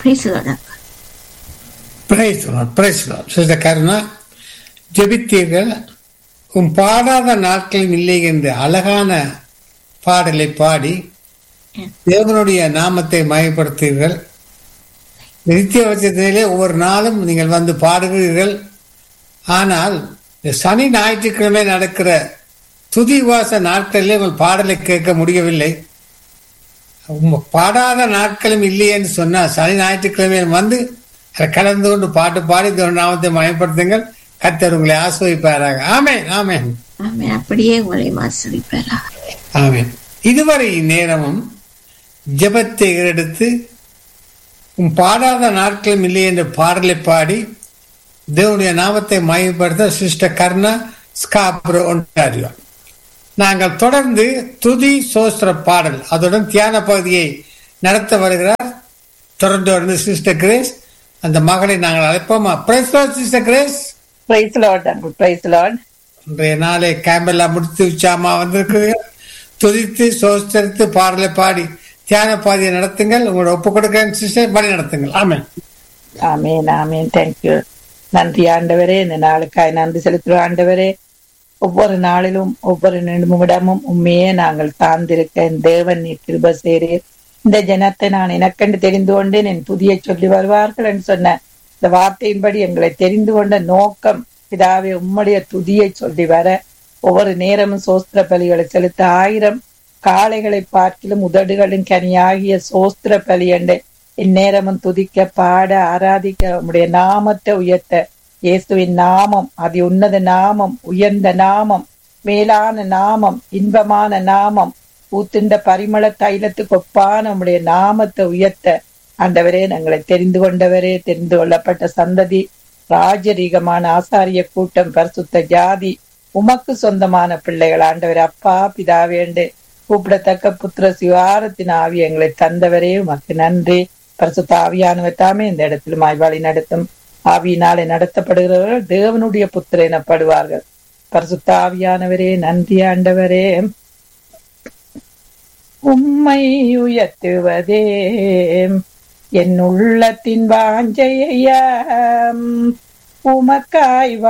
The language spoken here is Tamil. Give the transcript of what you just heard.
பேசுகிறேன் பிரைஸ் பிரைஸ் சிஸ்டர் கருணா ஜெபித்தீர்கள் உன் பாடாத நாட்களும் இல்லை என்று அழகான பாடலை பாடி தேவனுடைய நாமத்தை மயப்படுத்தீர்கள் நித்திய வச்சத்திலே ஒவ்வொரு நாளும் நீங்கள் வந்து பாடுகிறீர்கள் ஆனால் இந்த சனி ஞாயிற்றுக்கிழமை நடக்கிற துதிவாச நாட்களிலே உங்கள் பாடலை கேட்க முடியவில்லை உம் பாடாத நாட்களும் இல்லை என்று சொன்னால் சனி ஞாயிற்றுக்கிழமையில் வந்து அதை கலந்து கொண்டு பாட்டு பாடி தேவனுடைய நாமத்தை மயப்படுத்துங்கள் கத்தர் உங்களை ஆசிரிப்பாராக ஆமென் ஆமென் ஆமே அப்படியே உங்களை ஆசிரிப்பாரா ஆமென் இதுவரை நேரமும் ஜெபத்தை எடுத்து உன் பாடாத நாட்களும் இல்லை என்ற பாடலை பாடி தேவனுடைய நாமத்தை மயப்படுத்த சிஸ்டர் கர்ணா ஸ்காப்ரோ ஒன்றாரியோ நாங்கள் தொடர்ந்து துதி சோஸ்திர பாடல் அதுடன் தியான பகுதியை நடத்த வருகிறார் தொடர்ந்து வந்து சிஸ்டர் கிரேஸ் அந்த மகளை நாங்கள் அழைப்போமா praise sister Grace praise Lord அன்பு பிரைஸ் லார்ட் இன்றைய நாளை கேம்பெல்லாம் முடித்து உச்சாமா வந்திருக்குது துதித்து சோஸ்தரித்து பாடலை பாடி தியான பாதியை நடத்துங்கள் உங்களோட ஒப்பு கொடுக்கிறேன் சிஸ்டர் பணி நடத்துங்கள் ஆமென் ஆமேன் ஆமேன் தேங்க்யூ நன்றி ஆண்டவரே இந்த நாளுக்காய் நன்றி செலுத்துகிறோம் ஆண்டவரே ஒவ்வொரு நாளிலும் ஒவ்வொரு நிமிடமும் உண்மையே நாங்கள் சார்ந்திருக்க என் தேவன் நீ கிருப சேரீர் இந்த ஜனத்தை நான் எனக்கென்று தெரிந்து கொண்டேன் என் புதிய சொல்லி வருவார்கள் என்று சொன்ன இந்த வார்த்தையின்படி எங்களை தெரிந்து கொண்ட நோக்கம் பிதாவே உம்முடைய துதியை சொல்லி வர ஒவ்வொரு நேரமும் சோஸ்திர பலிகளை செலுத்த ஆயிரம் காளைகளை பார்க்கிலும் உதடுகளின் கனியாகிய சோஸ்திர பலி என்று இந்நேரமும் துதிக்க பாட ஆராதிக்க உம்முடைய நாமத்தை உயர்த்த இயேசுவின் நாமம் அதி உன்னத நாமம் உயர்ந்த நாமம் மேலான நாமம் இன்பமான நாமம் ஊத்துண்ட பரிமள தைலத்துக்கு ஒப்பான உம்முடைய நாமத்தை உயர்த்த ஆண்டவரே நாங்களை தெரிந்து கொண்டவரே தெரிந்து கொள்ளப்பட்ட சந்ததி ராஜரீகமான ஆசாரிய கூட்டம் பரிசுத்த ஜாதி உமக்கு சொந்தமான பிள்ளைகள் ஆண்டவர் அப்பா பிதாவேண்டு கூப்பிடத்தக்க புத்திர சிவாரத்தின் ஆவி எங்களை தந்தவரே உமக்கு நன்றி பரிசுத்த ஆவியானவர் தாமே இந்த இடத்தில் வழி நடத்தும் ஆவியினாலே நடத்தப்படுகிறவர்கள் தேவனுடைய புத்திர எனப்படுவார்கள் பரிசுத்த ஆவியானவரே நன்றி ஆண்டவரே உம்மை உயர்த்துவதே என் உள்ளத்தின் வாஞ்சையா உமக்காய்